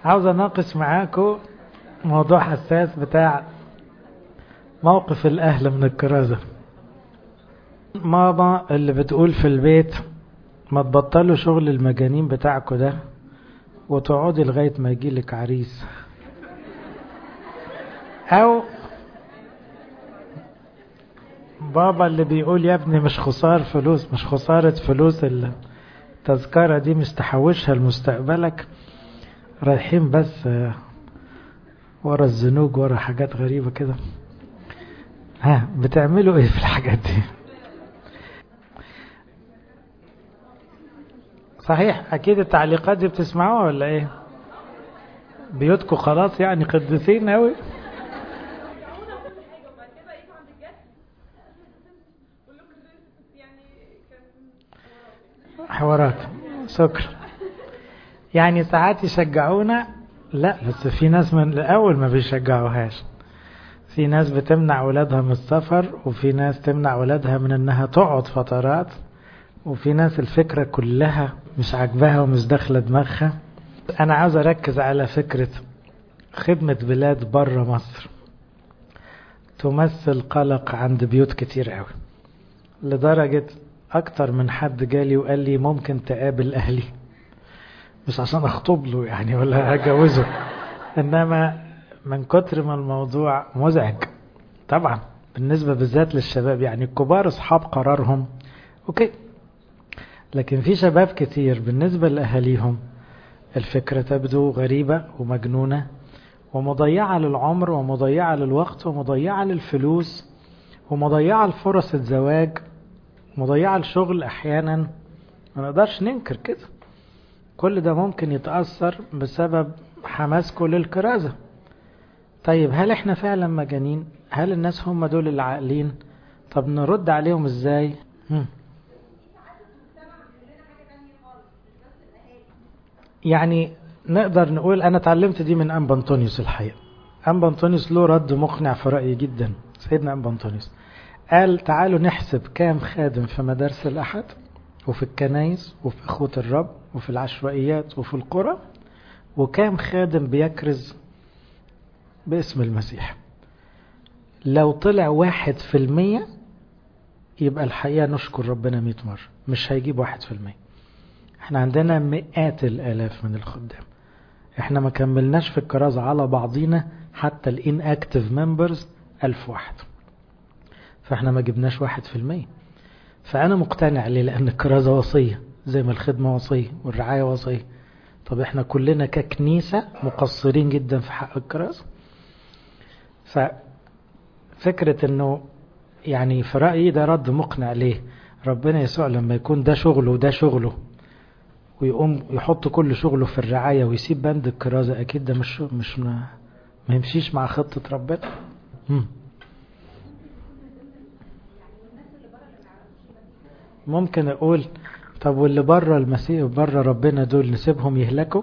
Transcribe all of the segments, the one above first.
عاوز اناقش معاكم موضوع حساس بتاع موقف الاهل من الكرازة ماما اللي بتقول في البيت ما تبطلوا شغل المجانين بتاعكم ده وتقعدي لغاية ما يجيلك عريس او بابا اللي بيقول يا ابني مش خسار فلوس مش خسارة فلوس التذكرة دي مش تحوشها لمستقبلك رايحين بس ورا الزنوج ورا حاجات غريبة كده ها بتعملوا ايه في الحاجات دي صحيح اكيد التعليقات دي بتسمعوها ولا ايه بيوتكم خلاص يعني قديسين اوي حوارات شكرا يعني ساعات يشجعونا لا بس في ناس من الاول ما بيشجعوهاش في ناس بتمنع اولادها من السفر وفي ناس تمنع اولادها من انها تقعد فترات وفي ناس الفكرة كلها مش عاجباها ومش داخلة دماغها انا عاوز اركز على فكرة خدمة بلاد بره مصر تمثل قلق عند بيوت كتير قوي لدرجة اكتر من حد جالي وقال لي ممكن تقابل اهلي مش عشان اخطب له يعني ولا اجوزه انما من كتر ما الموضوع مزعج طبعا بالنسبة بالذات للشباب يعني الكبار اصحاب قرارهم اوكي لكن في شباب كتير بالنسبة لأهاليهم الفكرة تبدو غريبة ومجنونة ومضيعة للعمر ومضيعة للوقت ومضيعة للفلوس ومضيعة لفرص الزواج مضيعة الشغل أحيانا ما نقدرش ننكر كده كل ده ممكن يتأثر بسبب حماسكم للكرازة طيب هل احنا فعلا مجانين هل الناس هم دول العاقلين طب نرد عليهم ازاي هم. يعني نقدر نقول انا اتعلمت دي من ام بنطونيوس الحقيقه ام بنطونيوس له رد مقنع في رايي جدا سيدنا ام بنطونيوس قال تعالوا نحسب كام خادم في مدارس الاحد وفي الكنايس وفي اخوه الرب وفي العشوائيات وفي القرى وكام خادم بيكرز باسم المسيح لو طلع واحد في المية يبقى الحقيقة نشكر ربنا مئة مرة مش هيجيب واحد في المية احنا عندنا مئات الالاف من الخدام احنا ما كملناش في الكرازة على بعضينا حتى الان اكتف ممبرز الف واحد فاحنا ما جبناش واحد في المية فانا مقتنع ليه لان الكرازة وصية زي ما الخدمة وصية والرعاية وصية طب احنا كلنا ككنيسة مقصرين جدا في حق الكرازة ففكرة انه يعني في رأيي ده رد مقنع ليه ربنا يسوع لما يكون ده شغله وده شغله ويقوم يحط كل شغله في الرعاية ويسيب بند الكرازة أكيد ده مش مش ما, ما يمشيش مع خطة ربنا مم. ممكن أقول طب واللي بره المسيح بره ربنا دول نسيبهم يهلكوا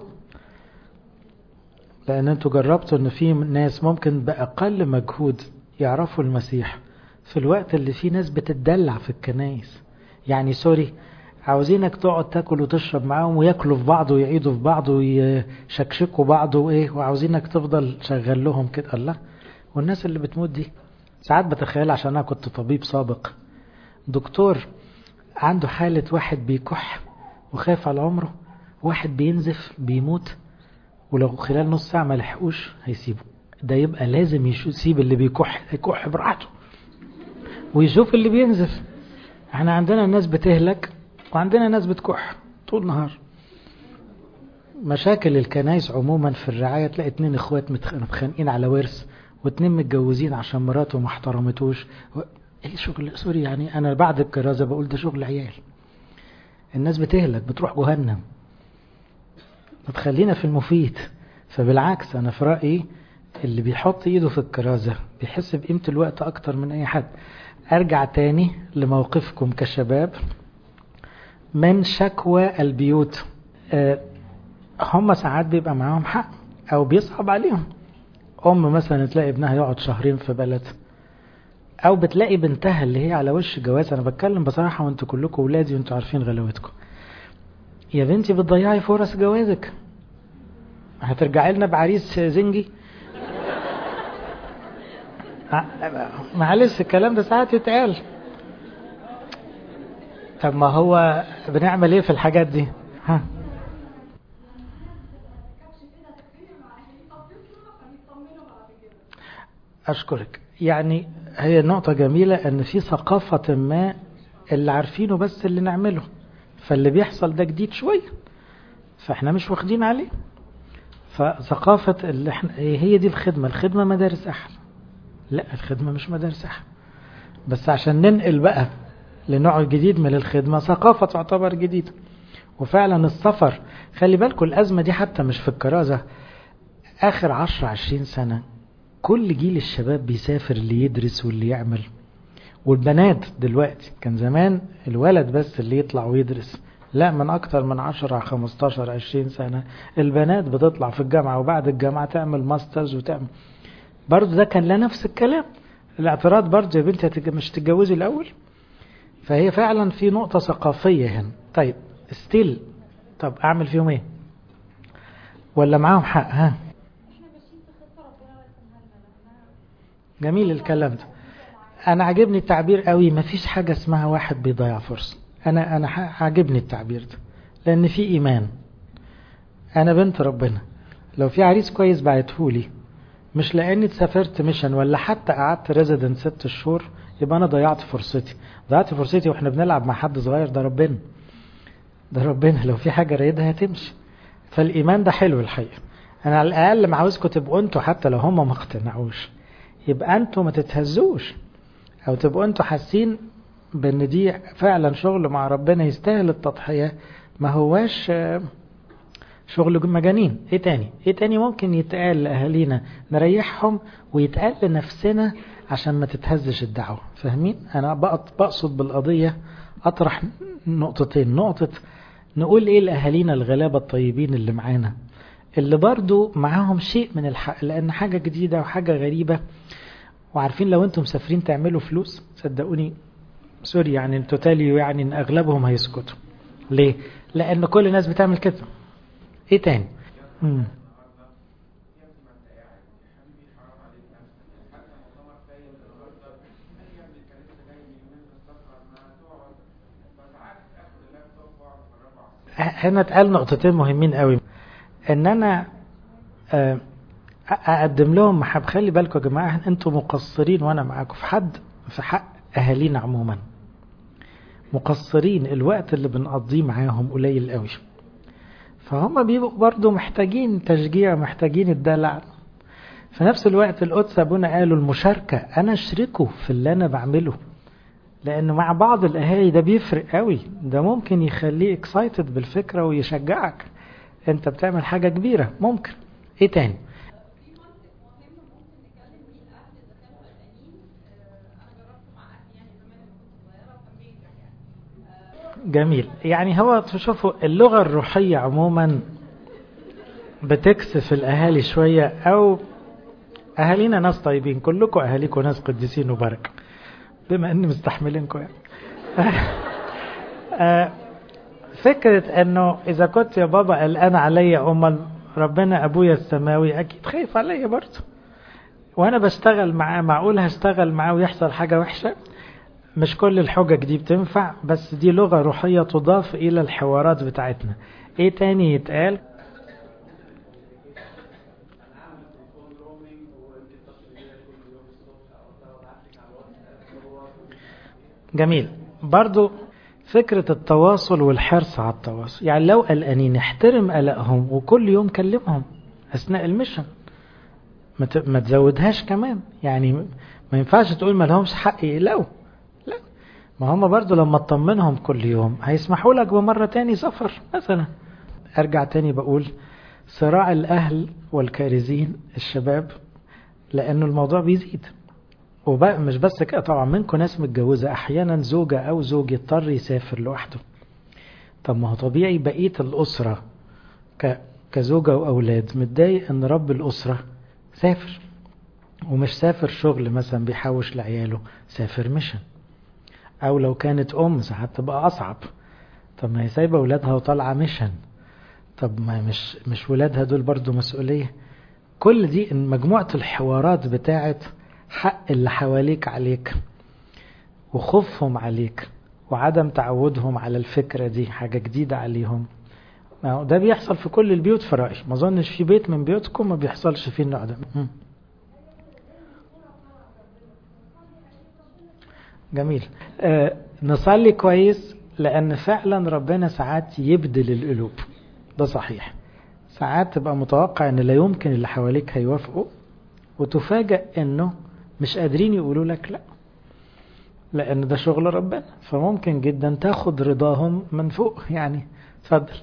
لأن انتوا جربتوا إن في ناس ممكن بأقل مجهود يعرفوا المسيح في الوقت اللي فيه ناس بتدلع في الكنايس يعني سوري عاوزينك تقعد تاكل وتشرب معاهم وياكلوا في بعض ويعيدوا في بعض ويشكشكوا بعض وايه وعاوزينك تفضل شغال لهم كده الله والناس اللي بتموت دي ساعات بتخيل عشان انا كنت طبيب سابق دكتور عنده حالة واحد بيكح وخايف على عمره واحد بينزف بيموت ولو خلال نص ساعة ما لحقوش هيسيبه ده يبقى لازم يسيب اللي بيكح يكح براحته ويشوف اللي بينزف احنا عندنا ناس بتهلك وعندنا ناس بتكح طول نهار مشاكل الكنايس عموما في الرعاية تلاقي اتنين اخوات متخانقين على ورث واتنين متجوزين عشان مراته ما احترمتوش و... ايه شغل سوري يعني انا بعد الكرازة بقول ده شغل عيال الناس بتهلك بتروح جهنم ما تخلينا في المفيد فبالعكس انا في رأيي اللي بيحط ايده في الكرازة بيحس بقيمة الوقت اكتر من اي حد ارجع تاني لموقفكم كشباب من شكوى البيوت أه هم ساعات بيبقى معاهم حق او بيصعب عليهم ام مثلا تلاقي ابنها يقعد شهرين في بلد او بتلاقي بنتها اللي هي على وش جواز انا بتكلم بصراحة وانتوا كلكم ولادي وانتوا عارفين غلاوتكم يا بنتي بتضيعي فرص جوازك هترجعي لنا بعريس زنجي معلش الكلام ده ساعات يتقال طب ما هو بنعمل ايه في الحاجات دي ها أشكرك يعني هي نقطة جميلة أن في ثقافة ما اللي عارفينه بس اللي نعمله فاللي بيحصل ده جديد شوية فاحنا مش واخدين عليه فثقافة اللي احنا هي دي الخدمة الخدمة مدارس أحد لا الخدمة مش مدارس أحد بس عشان ننقل بقى لنوع جديد من الخدمة ثقافة تعتبر جديدة وفعلا السفر خلي بالكم الأزمة دي حتى مش في الكرازة آخر عشر عشرين سنة كل جيل الشباب بيسافر اللي يدرس واللي يعمل والبنات دلوقتي كان زمان الولد بس اللي يطلع ويدرس لا من أكتر من 10 15 20 سنة البنات بتطلع في الجامعة وبعد الجامعة تعمل ماسترز وتعمل برضه ده كان لا نفس الكلام الاعتراض برضه يا بنتي مش تتجوزي الأول فهي فعلا في نقطة ثقافية هنا طيب ستيل طب أعمل فيهم إيه ولا معاهم حق ها جميل الكلام ده انا عاجبني التعبير قوي مفيش حاجة اسمها واحد بيضيع فرصة انا انا عاجبني التعبير ده لان في ايمان انا بنت ربنا لو في عريس كويس بعتهولي مش لاني سافرت ميشن ولا حتى قعدت ريزيدنت ست شهور يبقى انا ضيعت فرصتي ضيعت فرصتي واحنا بنلعب مع حد صغير ده ربنا ده ربنا لو في حاجة رايدها هتمشي فالايمان ده حلو الحقيقة انا على الاقل ما عاوزكم تبقوا انتوا حتى لو هم ما اقتنعوش يبقى انتوا ما تتهزوش او تبقوا انتوا حاسين بان دي فعلا شغل مع ربنا يستاهل التضحية ما هواش شغل مجانين ايه تاني ايه تاني ممكن يتقال لاهالينا نريحهم ويتقال لنفسنا عشان ما تتهزش الدعوة فاهمين انا بقصد بالقضية اطرح نقطتين نقطة نقول ايه لاهالينا الغلابة الطيبين اللي معانا اللي برضو معاهم شيء من الحق لان حاجة جديدة وحاجة غريبة وعارفين لو انتم مسافرين تعملوا فلوس صدقوني سوري يعني انتوا تالي يعني ان اغلبهم هيسكتوا ليه لان كل الناس بتعمل كده ايه تاني مم. هنا اتقال نقطتين مهمين قوي ان انا اقدم لهم محب خلي بالكم يا جماعه انتوا مقصرين وانا معاكم في حد في حق اهالينا عموما مقصرين الوقت اللي بنقضيه معاهم قليل قوي فهم بيبقوا برضه محتاجين تشجيع محتاجين الدلع في نفس الوقت القدس ابونا قالوا المشاركه انا اشركه في اللي انا بعمله لان مع بعض الاهالي ده بيفرق قوي ده ممكن يخليه اكسايتد بالفكره ويشجعك انت بتعمل حاجه كبيره ممكن ايه تاني جميل يعني هو تشوفوا اللغة الروحية عموما بتكسف الأهالي شوية أو أهالينا ناس طيبين كلكم أهاليكم ناس قديسين وبركة بما أني مستحملينكم يعني فكرة أنه إذا كنت يا بابا قلقان عليا أم ربنا أبويا السماوي أكيد خايف عليا برضه وأنا بشتغل معاه معقول هشتغل معاه ويحصل حاجة وحشة مش كل الحجج دي بتنفع بس دي لغة روحية تضاف إلى الحوارات بتاعتنا إيه تاني يتقال جميل برضو فكرة التواصل والحرص على التواصل يعني لو قلقانين احترم قلقهم وكل يوم كلمهم أثناء المشن ما تزودهاش كمان يعني ما ينفعش تقول ما لهمش حق يقلقوا لا ما هم برضو لما تطمنهم كل يوم هيسمحوا لك بمرة تاني سفر مثلا ارجع تاني بقول صراع الاهل والكارزين الشباب لانه الموضوع بيزيد وبقى مش بس كده طبعا منكم ناس متجوزة احيانا زوجة او زوج يضطر يسافر لوحده طب ما هو طبيعي بقية الاسرة ك... كزوجة واولاد متضايق ان رب الاسرة سافر ومش سافر شغل مثلا بيحوش لعياله سافر مشن او لو كانت ام ساعات تبقى اصعب طب ما هي سايبه اولادها وطالعه مشن طب ما مش مش ولادها دول برضو مسؤولية كل دي مجموعة الحوارات بتاعت حق اللي حواليك عليك وخوفهم عليك وعدم تعودهم على الفكرة دي حاجة جديدة عليهم ما هو ده بيحصل في كل البيوت في رأيي ما اظنش في بيت من بيوتكم ما بيحصلش فيه النوع ده جميل آه نصلي كويس لأن فعلا ربنا ساعات يبدل القلوب ده صحيح ساعات تبقى متوقع ان لا يمكن اللي حواليك هيوافقوا وتفاجأ انه مش قادرين يقولوا لك لا لان ده شغل ربنا فممكن جدا تاخد رضاهم من فوق يعني اتفضل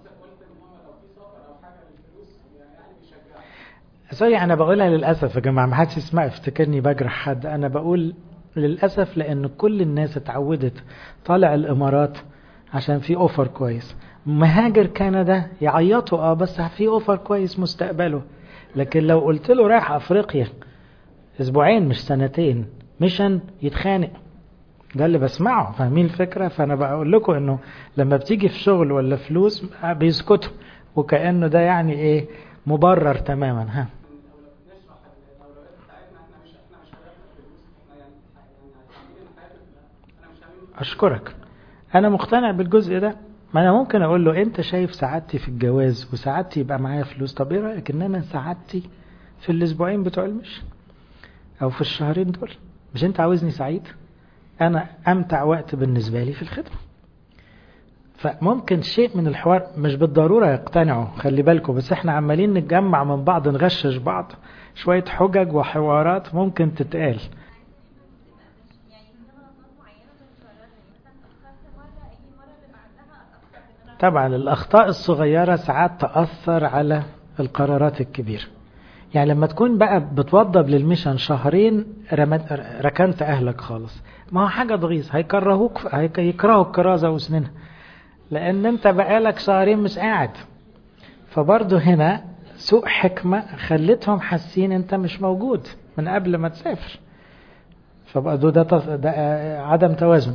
سوري انا بقولها للاسف يا جماعه ما حدش يسمع يفتكرني بجرح حد انا بقول للاسف لان كل الناس اتعودت طالع الامارات عشان في اوفر كويس مهاجر كندا يعيطوا اه بس في اوفر كويس مستقبله لكن لو قلت له رايح افريقيا اسبوعين مش سنتين مشن يتخانق ده اللي بسمعه فاهمين الفكره فانا بقول لكم انه لما بتيجي في شغل ولا فلوس بيسكتوا وكانه ده يعني ايه مبرر تماما ها اشكرك انا مقتنع بالجزء ده ما انا ممكن اقول له انت شايف سعادتي في الجواز وسعادتي يبقى معايا فلوس طب ايه رايك ان انا سعادتي في الاسبوعين بتوع المشي او في الشهرين دول مش انت عاوزني سعيد انا امتع وقت بالنسبه لي في الخدمه فممكن شيء من الحوار مش بالضروره يقتنعوا خلي بالكم بس احنا عمالين نتجمع من بعض نغشش بعض شويه حجج وحوارات ممكن تتقال طبعا الأخطاء الصغيرة ساعات تأثر على القرارات الكبيرة يعني لما تكون بقى بتوضب للميشن شهرين ركنت أهلك خالص ما هو حاجة ضغيص هيكرهوك هيكرهوا الكرازة وسنينها لأن أنت بقالك شهرين مش قاعد فبرضه هنا سوء حكمة خلتهم حاسين أنت مش موجود من قبل ما تسافر فبقى ده, ده, ده عدم توازن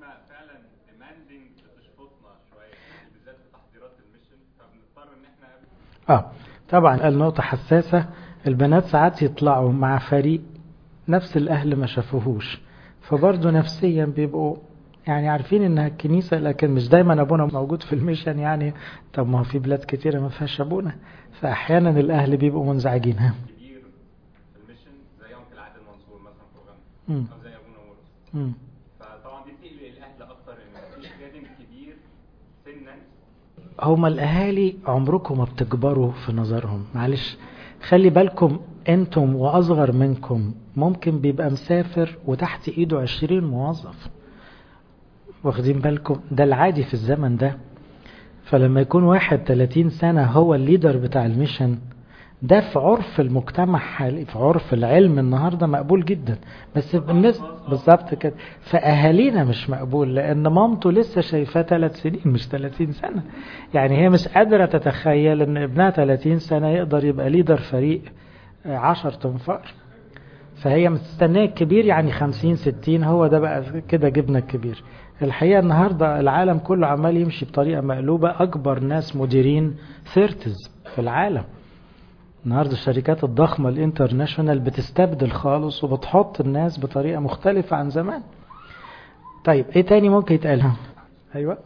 اه طبعا النقطة حساسة البنات ساعات يطلعوا مع فريق نفس الأهل ما شافوهوش فبرضه نفسيا بيبقوا يعني عارفين انها الكنيسة لكن مش دايما ابونا موجود في الميشن يعني طب ما في بلاد كتيرة ما فيهاش ابونا فاحيانا الاهل بيبقوا منزعجين ها كبير في الميشن زي انكل عادل منصور مثلا في اوغندا او زي ابونا ورس فطبعا دي بتقلق الاهل اكتر ان مفيش خادم كبير سنا هما الاهالي عمركم ما بتكبروا في نظرهم معلش خلي بالكم انتم واصغر منكم ممكن بيبقى مسافر وتحت ايده عشرين موظف واخدين بالكم ده العادي في الزمن ده فلما يكون واحد 30 سنة هو الليدر بتاع الميشن ده في عرف المجتمع حالي في عرف العلم النهاردة مقبول جدا بس بالنسبة بالظبط كده فأهالينا مش مقبول لأن مامته لسه شايفاه ثلاث سنين مش 30 سنة يعني هي مش قادرة تتخيل أن ابنها 30 سنة يقدر يبقى ليدر فريق 10 تنفار فهي مستنيه الكبير يعني 50 60 هو ده بقى كده جبنا الكبير الحقيقة النهاردة العالم كله عمال يمشي بطريقة مقلوبة أكبر ناس مديرين ثيرتز في العالم النهاردة الشركات الضخمة الانترناشونال بتستبدل خالص وبتحط الناس بطريقة مختلفة عن زمان طيب ايه تاني ممكن يتقال ايوه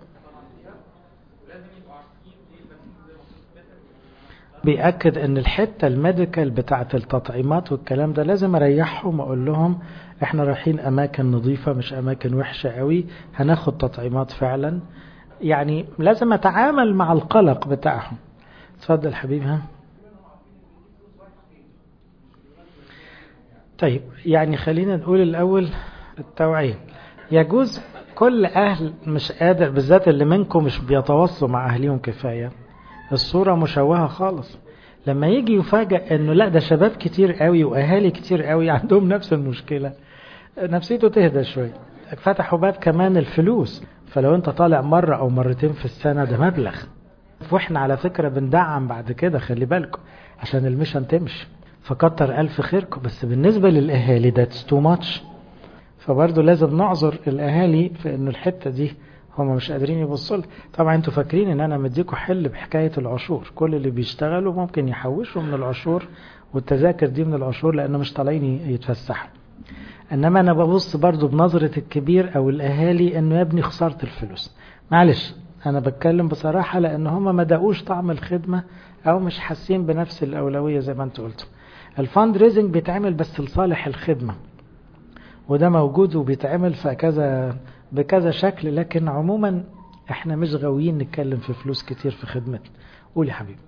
بيأكد ان الحتة الميديكال بتاعة التطعيمات والكلام ده لازم اريحهم واقول لهم احنا رايحين اماكن نظيفة مش اماكن وحشة قوي هناخد تطعيمات فعلا يعني لازم اتعامل مع القلق بتاعهم اتفضل حبيبي ها طيب يعني خلينا نقول الاول التوعية يجوز كل اهل مش قادر بالذات اللي منكم مش بيتواصلوا مع اهليهم كفاية الصورة مشوهة خالص لما يجي يفاجأ انه لا ده شباب كتير قوي واهالي كتير قوي عندهم نفس المشكلة نفسيته تهدى شوية فتحوا باب كمان الفلوس فلو انت طالع مرة او مرتين في السنة ده مبلغ واحنا على فكرة بندعم بعد كده خلي بالكم عشان المشن تمشي فكتر الف خيركم بس بالنسبة للاهالي ده تو ماتش فبرضه لازم نعذر الاهالي في انه الحتة دي هم مش قادرين يبصوا لها طبعا انتوا فاكرين ان انا مديكوا حل بحكايه العشور كل اللي بيشتغلوا ممكن يحوشوا من العشور والتذاكر دي من العشور لانه مش طالعين يتفسحوا انما انا ببص برضو بنظره الكبير او الاهالي انه يا ابني خسرت الفلوس معلش انا بتكلم بصراحه لان هم ما دقوش طعم الخدمه او مش حاسين بنفس الاولويه زي ما انتوا قلتوا الفاند ريزنج بيتعمل بس لصالح الخدمه وده موجود وبيتعمل في كذا بكذا شكل لكن عموما احنا مش غاويين نتكلم في فلوس كتير في خدمتنا قول يا حبيبي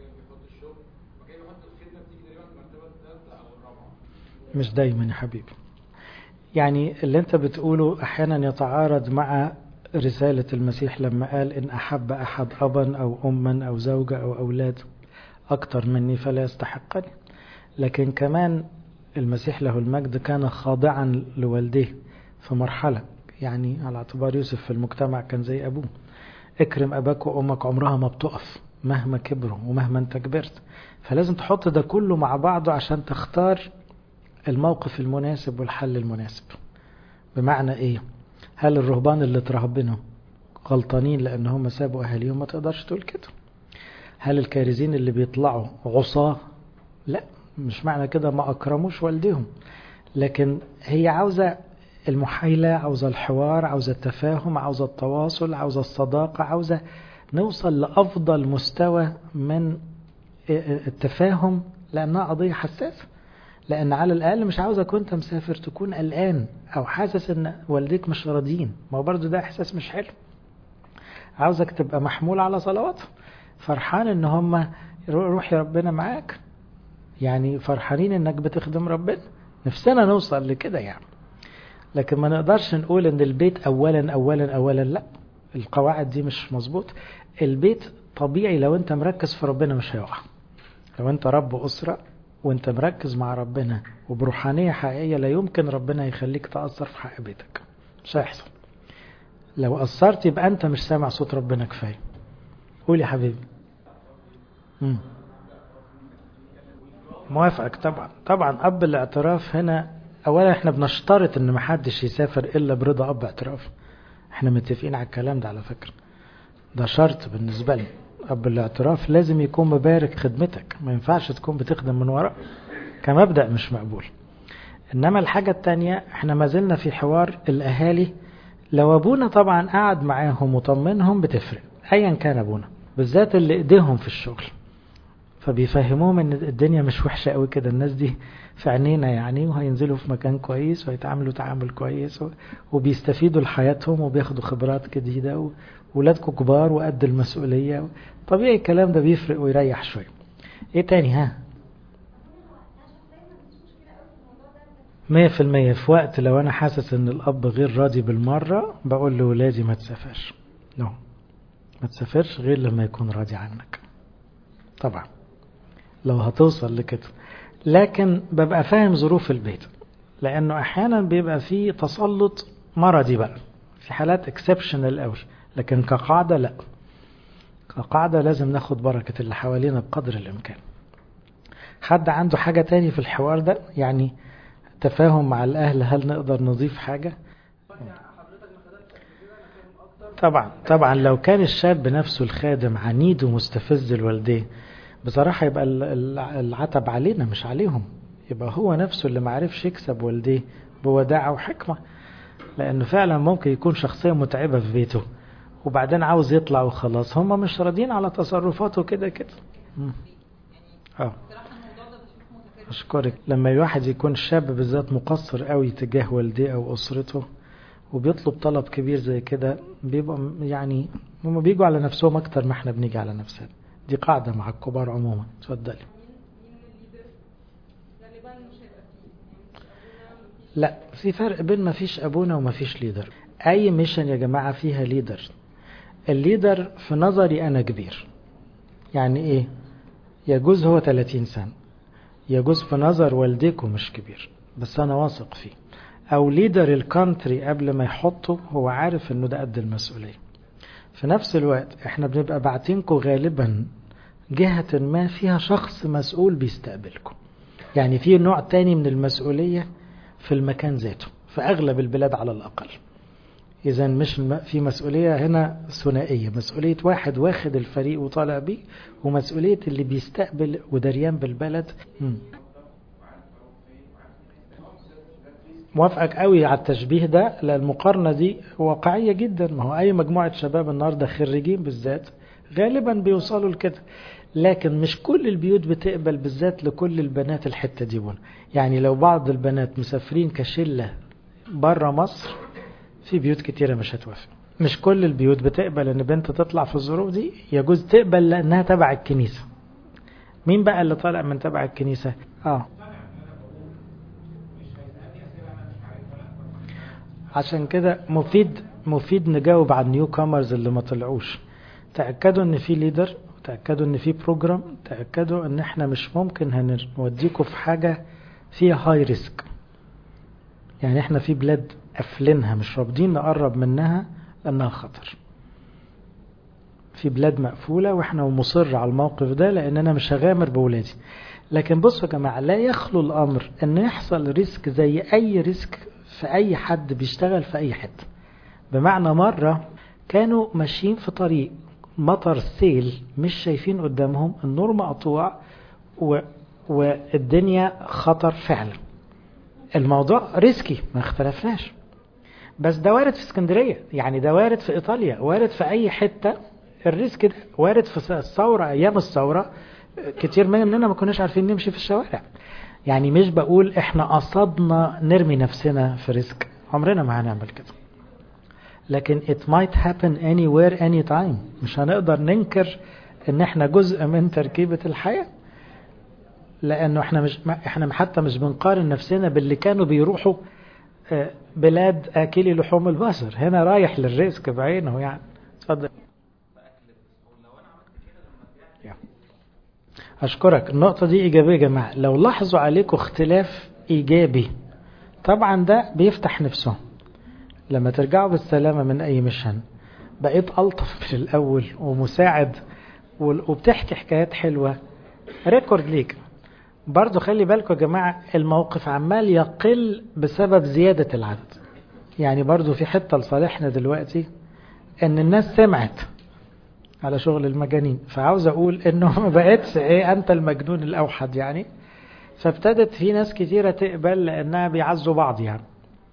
مش دايما يا حبيبي يعني اللي انت بتقوله احيانا يتعارض مع رسالة المسيح لما قال إن أحب أحد أبا أو أما أو زوجة أو أولاد أكتر مني فلا يستحقني لكن كمان المسيح له المجد كان خاضعا لوالديه في مرحلة يعني على اعتبار يوسف في المجتمع كان زي أبوه اكرم أباك وأمك عمرها ما بتقف مهما كبروا ومهما انت كبرت فلازم تحط ده كله مع بعضه عشان تختار الموقف المناسب والحل المناسب بمعنى ايه هل الرهبان اللي ترهبنوا غلطانين لان هم سابوا اهاليهم ما تقدرش تقول كده هل الكارزين اللي بيطلعوا عصاه لا مش معنى كده ما اكرموش والديهم لكن هي عاوزه المحايله عاوزه الحوار عاوزه التفاهم عاوزه التواصل عاوزه الصداقه عاوزه نوصل لافضل مستوى من التفاهم لانها قضيه حساسه لان على الاقل مش عاوزك وانت مسافر تكون قلقان او حاسس ان والديك مش راضيين ما هو برضه ده احساس مش حلو عاوزك تبقى محمول على صلوات فرحان ان هم روح يا ربنا معاك يعني فرحانين انك بتخدم ربنا نفسنا نوصل لكده يعني لكن ما نقدرش نقول ان البيت اولا اولا اولا لا القواعد دي مش مظبوط البيت طبيعي لو انت مركز في ربنا مش هيقع لو انت رب اسره وانت مركز مع ربنا وبروحانية حقيقية لا يمكن ربنا يخليك تأثر في حق بيتك مش هيحصل لو أثرت يبقى أنت مش سامع صوت ربنا كفاية قول يا حبيبي مم. موافقك طبعا طبعا أب الاعتراف هنا أولا احنا بنشترط ان محدش يسافر إلا برضا أب اعتراف احنا متفقين على الكلام ده على فكرة ده شرط بالنسبة لي أب الاعتراف لازم يكون مبارك خدمتك ما ينفعش تكون بتخدم من وراء كمبدأ مش مقبول إنما الحاجة التانية احنا ما زلنا في حوار الأهالي لو أبونا طبعا قعد معاهم وطمنهم بتفرق أيا كان أبونا بالذات اللي إيديهم في الشغل فبيفهموهم ان الدنيا مش وحشة قوي كده الناس دي في عينينا يعني وهينزلوا في مكان كويس وهيتعاملوا تعامل كويس وبيستفيدوا لحياتهم وبياخدوا خبرات جديدة ولادكم كبار وقد المسؤولية طبيعي الكلام ده بيفرق ويريح شوية ايه تاني ها مية في المية في وقت لو انا حاسس ان الاب غير راضي بالمرة بقول لولادي ما تسافرش نو no. ما تسافرش غير لما يكون راضي عنك طبعا لو هتوصل لكده لكن ببقى فاهم ظروف البيت لانه احيانا بيبقى فيه تسلط مرضي بقى في حالات اكسبشنال قوي لكن كقاعده لا كقاعده لازم ناخد بركه اللي حوالينا بقدر الامكان حد عنده حاجه تاني في الحوار ده يعني تفاهم مع الاهل هل نقدر نضيف حاجه طبعا طبعا لو كان الشاب نفسه الخادم عنيد ومستفز لوالديه بصراحة يبقى العتب علينا مش عليهم يبقى هو نفسه اللي معرفش يكسب والديه بوداعة وحكمة لأنه فعلا ممكن يكون شخصية متعبة في بيته وبعدين عاوز يطلع وخلاص هم مش راضيين على تصرفاته كده كده اه أشكرك لما الواحد يكون شاب بالذات مقصر قوي تجاه والديه أو أسرته وبيطلب طلب كبير زي كده بيبقى يعني هم بيجوا على نفسهم أكتر ما احنا بنيجي على نفسنا دي قاعدة مع الكبار عموما اتفضلي لا في فرق بين ما فيش أبونا وما فيش ليدر أي ميشن يا جماعة فيها ليدر الليدر في نظري أنا كبير يعني إيه يجوز هو 30 سنة يجوز في نظر والديكم مش كبير بس أنا واثق فيه أو ليدر الكونتري قبل ما يحطه هو عارف إنه ده قد المسؤولية في نفس الوقت احنا بنبقى باعتينكم غالبا جهة ما فيها شخص مسؤول بيستقبلكم يعني في نوع تاني من المسؤولية في المكان ذاته في أغلب البلاد على الأقل إذا مش في مسؤولية هنا ثنائية مسؤولية واحد واخد الفريق وطالع بيه ومسؤولية اللي بيستقبل ودريان بالبلد م. موافقك قوي على التشبيه ده لأن المقارنة دي واقعية جدا ما هو أي مجموعة شباب النهاردة خريجين بالذات غالبا بيوصلوا لكده لكن مش كل البيوت بتقبل بالذات لكل البنات الحتة دي بنا يعني لو بعض البنات مسافرين كشلة بره مصر في بيوت كتيرة مش هتوافق مش كل البيوت بتقبل ان بنت تطلع في الظروف دي يجوز تقبل لانها تبع الكنيسة مين بقى اللي طالع من تبع الكنيسة اه عشان كده مفيد مفيد نجاوب على النيو كامرز اللي ما طلعوش تأكدوا ان في ليدر تأكدوا ان في بروجرام تأكدوا ان احنا مش ممكن هنوديكم في حاجة فيها هاي ريسك يعني احنا في بلاد قافلينها مش رافضين نقرب منها لانها خطر في بلاد مقفولة واحنا مصر على الموقف ده لان انا مش هغامر بولادي لكن بصوا يا جماعة لا يخلو الامر ان يحصل ريسك زي اي ريسك في اي حد بيشتغل في اي حته بمعنى مرة كانوا ماشيين في طريق مطر سيل مش شايفين قدامهم النور مقطوع و... والدنيا خطر فعلا الموضوع ريسكي ما اختلفناش بس ده وارد في اسكندرية يعني ده وارد في ايطاليا وارد في اي حتة الريسك ده وارد في الثورة ايام الثورة كتير مننا ما كناش عارفين نمشي في الشوارع يعني مش بقول احنا قصدنا نرمي نفسنا في ريسك عمرنا ما هنعمل كده لكن it might happen anywhere anytime مش هنقدر ننكر ان احنا جزء من تركيبة الحياة لانه احنا مش احنا حتى مش بنقارن نفسنا باللي كانوا بيروحوا بلاد اكلي لحوم البشر هنا رايح للريسك بعينه يعني اتفضل أشكرك النقطة دي إيجابية يا جماعة لو لاحظوا عليكم اختلاف إيجابي طبعا ده بيفتح نفسهم لما ترجعوا بالسلامة من أي مشن بقيت ألطف من الأول ومساعد وبتحكي حكايات حلوة ريكورد ليك برضو خلي بالكم يا جماعة الموقف عمال يقل بسبب زيادة العدد يعني برضو في حتة لصالحنا دلوقتي ان الناس سمعت على شغل المجانين فعاوز اقول انه ما بقتش ايه انت المجنون الاوحد يعني فابتدت في ناس كتيرة تقبل لانها بيعزوا بعض يعني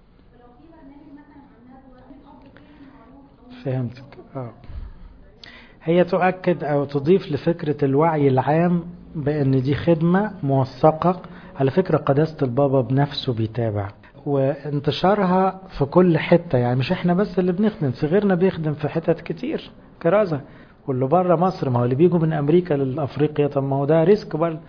فهمتك اه هي تؤكد او تضيف لفكرة الوعي العام بان دي خدمة موثقة على فكرة قداسة البابا بنفسه بيتابع وانتشارها في كل حتة يعني مش احنا بس اللي بنخدم في غيرنا بيخدم في حتت كتير كرازة واللي بره مصر ما هو اللي بيجوا من امريكا لافريقيا طب ما هو ده ريسك برضه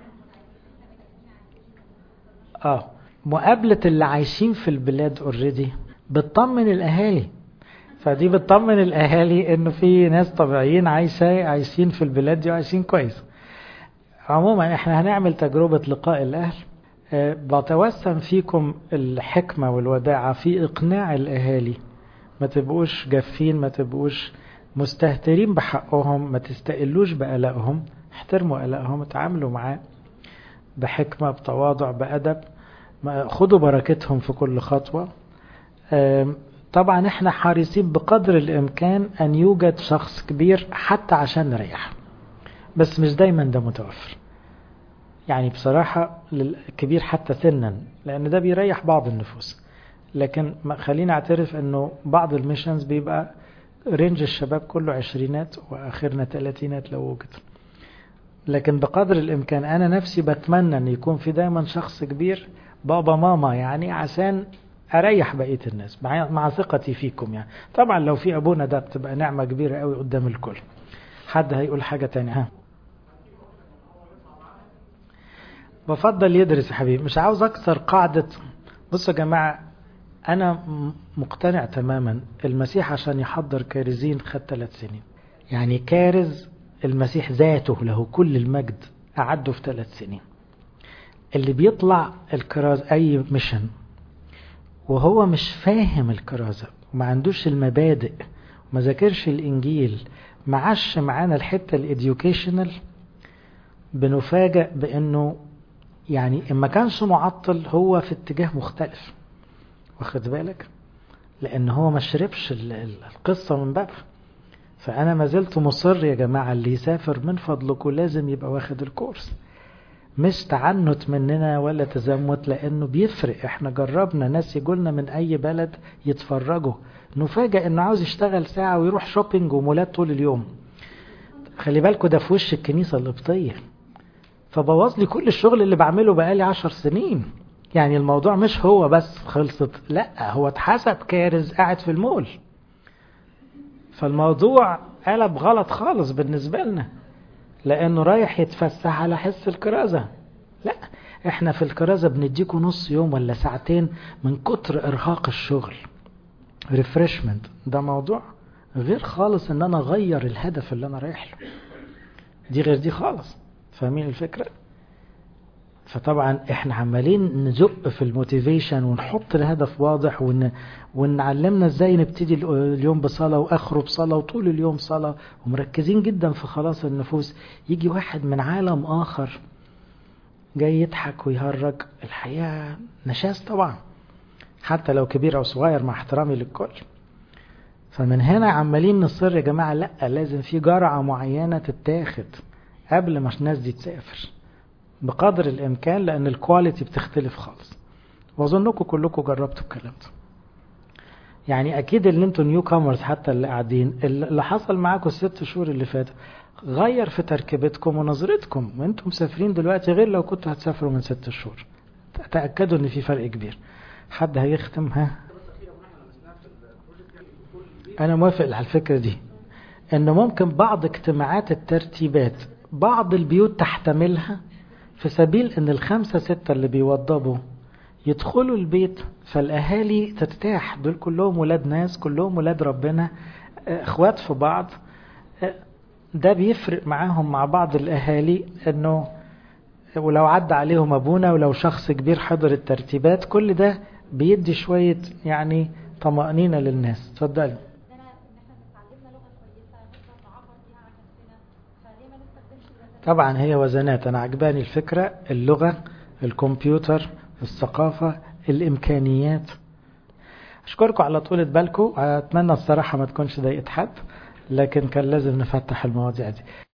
اه مقابلة اللي عايشين في البلاد اوريدي بتطمن الاهالي فدي بتطمن الاهالي انه في ناس طبيعيين عايشة عايشين في البلاد دي وعايشين كويس عموما احنا هنعمل تجربة لقاء الاهل أه بتوسم فيكم الحكمة والوداعة في اقناع الاهالي ما تبقوش جافين ما تبقوش مستهترين بحقهم ما تستقلوش بقلقهم احترموا قلقهم اتعاملوا معاه بحكمة بتواضع بأدب خدوا بركتهم في كل خطوة طبعا احنا حريصين بقدر الامكان ان يوجد شخص كبير حتى عشان نريح بس مش دايما ده متوفر يعني بصراحة الكبير حتى سنا لان ده بيريح بعض النفوس لكن خلينا اعترف انه بعض الميشنز بيبقى رينج الشباب كله عشرينات واخرنا تلاتينات لو وجد لكن بقدر الامكان انا نفسي بتمنى ان يكون في دايما شخص كبير بابا ماما يعني عشان اريح بقيه الناس مع, مع ثقتي فيكم يعني طبعا لو في ابونا ده بتبقى نعمه كبيره قوي قدام الكل حد هيقول حاجه تانية ها بفضل يدرس يا حبيبي مش عاوز اكسر قاعده بصوا يا جماعه انا مقتنع تماما المسيح عشان يحضر كارزين خد ثلاث سنين يعني كارز المسيح ذاته له كل المجد أعده في ثلاث سنين اللي بيطلع الكراز أي ميشن وهو مش فاهم الكرازة وما عندوش المبادئ وما ذاكرش الإنجيل ما عاش معانا الحتة الإديوكيشنال بنفاجأ بأنه يعني إن ما كانش معطل هو في اتجاه مختلف واخد بالك لان هو ما شربش القصة من بابها فانا ما زلت مصر يا جماعة اللي يسافر من فضلكم لازم يبقى واخد الكورس مش تعنت مننا ولا تزمت لانه بيفرق احنا جربنا ناس يقولنا من اي بلد يتفرجوا نفاجئ انه عاوز يشتغل ساعة ويروح شوبينج ومولات طول اليوم خلي بالكوا ده في وش الكنيسة القبطية فبوظ لي كل الشغل اللي بعمله بقالي عشر سنين يعني الموضوع مش هو بس خلصت لا هو اتحسب كارز قاعد في المول فالموضوع قلب غلط خالص بالنسبة لنا لانه رايح يتفسح على حس الكرازة لا احنا في الكرازة بنديكوا نص يوم ولا ساعتين من كتر ارهاق الشغل ريفرشمنت ده موضوع غير خالص ان انا اغير الهدف اللي انا رايح له دي غير دي خالص فاهمين الفكرة فطبعا احنا عمالين نزق في الموتيفيشن ونحط الهدف واضح ون... ونعلمنا ازاي نبتدي اليوم بصلاة واخره بصلاة وطول اليوم صلاة ومركزين جدا في خلاص النفوس يجي واحد من عالم اخر جاي يضحك ويهرج الحقيقة نشاز طبعا حتى لو كبير او صغير مع احترامي للكل فمن هنا عمالين نصر يا جماعة لا لازم في جرعة معينة تتاخد قبل ما الناس دي تسافر بقدر الامكان لان الكواليتي بتختلف خالص واظنكم كلكم جربتوا الكلام ده يعني اكيد اللي انتوا نيو كامرز حتى اللي قاعدين اللي حصل معاكم الست شهور اللي فاتوا غير في تركيبتكم ونظرتكم وانتم مسافرين دلوقتي غير لو كنتوا هتسافروا من ست شهور تاكدوا ان في فرق كبير حد هيختم ها انا موافق على الفكره دي ان ممكن بعض اجتماعات الترتيبات بعض البيوت تحتملها في سبيل ان الخمسة ستة اللي بيوضبوا يدخلوا البيت فالاهالي ترتاح دول كلهم ولاد ناس كلهم ولاد ربنا اخوات في بعض ده بيفرق معاهم مع بعض الاهالي انه ولو عدى عليهم ابونا ولو شخص كبير حضر الترتيبات كل ده بيدي شوية يعني طمأنينة للناس اتفضلي طبعا هي وزنات انا عجباني الفكرة اللغة الكمبيوتر الثقافة الامكانيات اشكركم على طولة بالكم اتمنى الصراحة ما تكونش ضايقت حد لكن كان لازم نفتح المواضيع دي